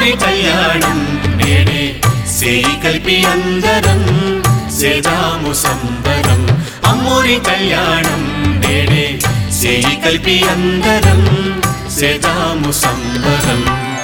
అమ్మోరి కళ్యాణం నేడే సేయి కలిపి అందరం సేదాము సంబరం అమ్మోరి కళ్యాణం నేడే సేయి కలిపి అందరం సేదాము సంబరం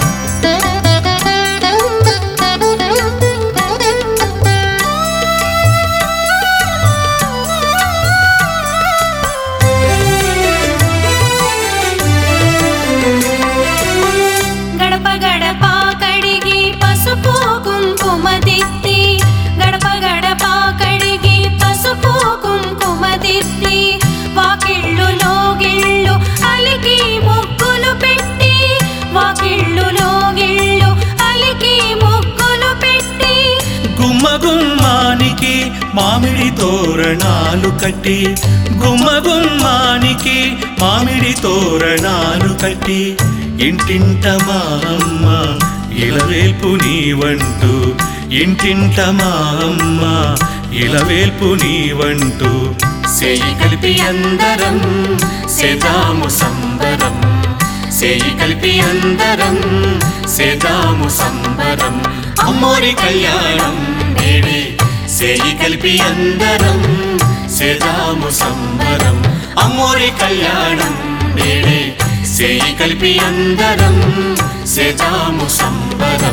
గడప గడప కడిగి పసుపు కుంకుమ దిద్ది గడప గడప కడిగి పసుపు కుంకుమ దిద్ది వాకిళ్ళు లోగిళ్ళు అలికి ముగ్గులు పెట్టి వాకిళ్ళు లోగిళ్ళు అలికి ముగ్గులు పెట్టి గుమ్మ గుమ్మానికి మామిడి తోరణాలు కట్టి గుమ్మ గుమ్మానికి మామిడి తోరణాలు కట్టి ఇంటింట మా అమ్మ ఇలవేల్పు నీవంటూ ఇంటింట మా అమ్మ ఇలవేల్పు నీవంటూ సేయి కలిపి అందరం సేదాము సంబరం సేయి కలిపి అందరం సేదాము సంబరం అమ్మోరి కళ్యాణం నేడే సేయి కలిపి అందరం సేదాము సంబరం అమ్మోరి కళ్యాణం నేడే సేయి కలిపి అందరం సేదాము సంబరం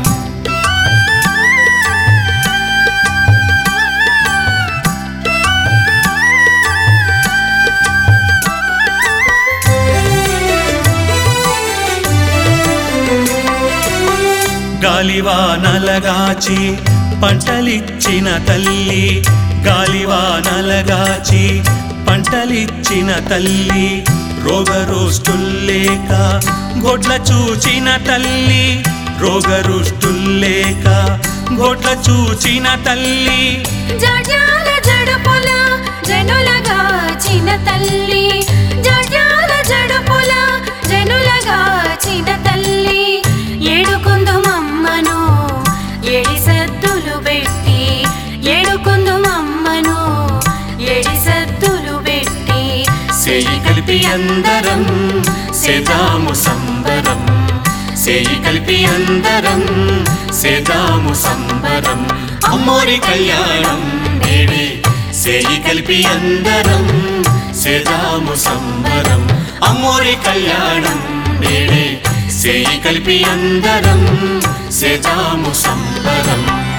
గాలివానలగాచి పంటలిచ్చిన తల్లి గాలివానలగాచి పంటలిచ్చిన తల్లి రోగరోష్టుల్లేక గొడ్ల చూచిన తల్లి రోగరుష్టుల్లేక గొడ్ల చూచిన తల్లి జడ్యాల జడుపుల జనులగా చిన్న తల్లి జడ్యాల జడుపుల జనులగా చిన్న తల్లి ఏడుకుందుమమ్మను ఏడి సద్దులు పెట్టి ఏడుకుందుమమ్మను ఏడి సద్దులు పెట్టి సేయి కలిపి అందరం సేదాము సంబరం సేయి కలిపి అందరం సేదాము సంబరం అమ్మోరి కళ్యాణం నేడే సేయి కలిపి అందరం సేదాము సంబరం అమ్మోరి కళ్యాణం నేడే సేయి కలిపి అందరం సేదాము సంబరం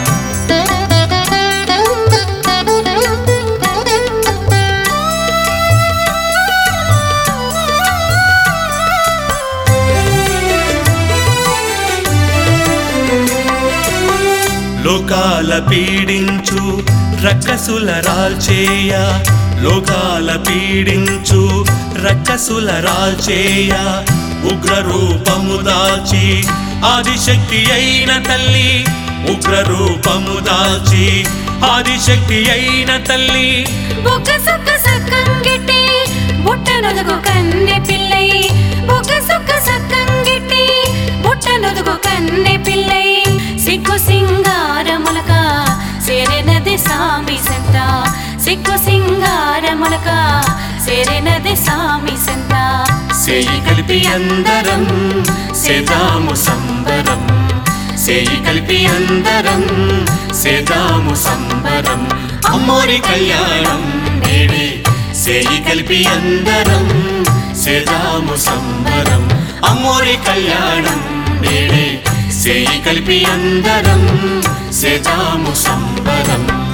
లోకాల పీడించు రక్కసుల రాల్చేయ లోకాల పీడించు రక్కసుల రాల్చేయ ఉగ్ర రూపము దాల్చి ఆదిశక్తి అయిన తల్లి ఉగ్ర రూపము దాల్చి ఆదిశక్తి అయిన తల్లి బొగ్గ సొక్క సక్కంగిట్టి బుట్ట నొదుగు కన్నె పిల్లై బొగ్గ సొక్క సక్కంగిట్టి బుట్ట నొదుగు కన్నె పిల్లై సిగ్గు సింగారములక సేరెనది సామి సంత సిగ్గు సింగారములక సేరెనది సామి సంత సేయి కలిపి అందరం సేదాము సంబరం సేయి కలిపి అందరం సేదాము సంబరం అమ్మోరి కళ్యాణం నేడే సేయి కలిపి అందరం సేదాము సంబరం అమ్మోరి కళ్యాణం నేడే సేయి కలిపి అందరం సేదాము సంబరం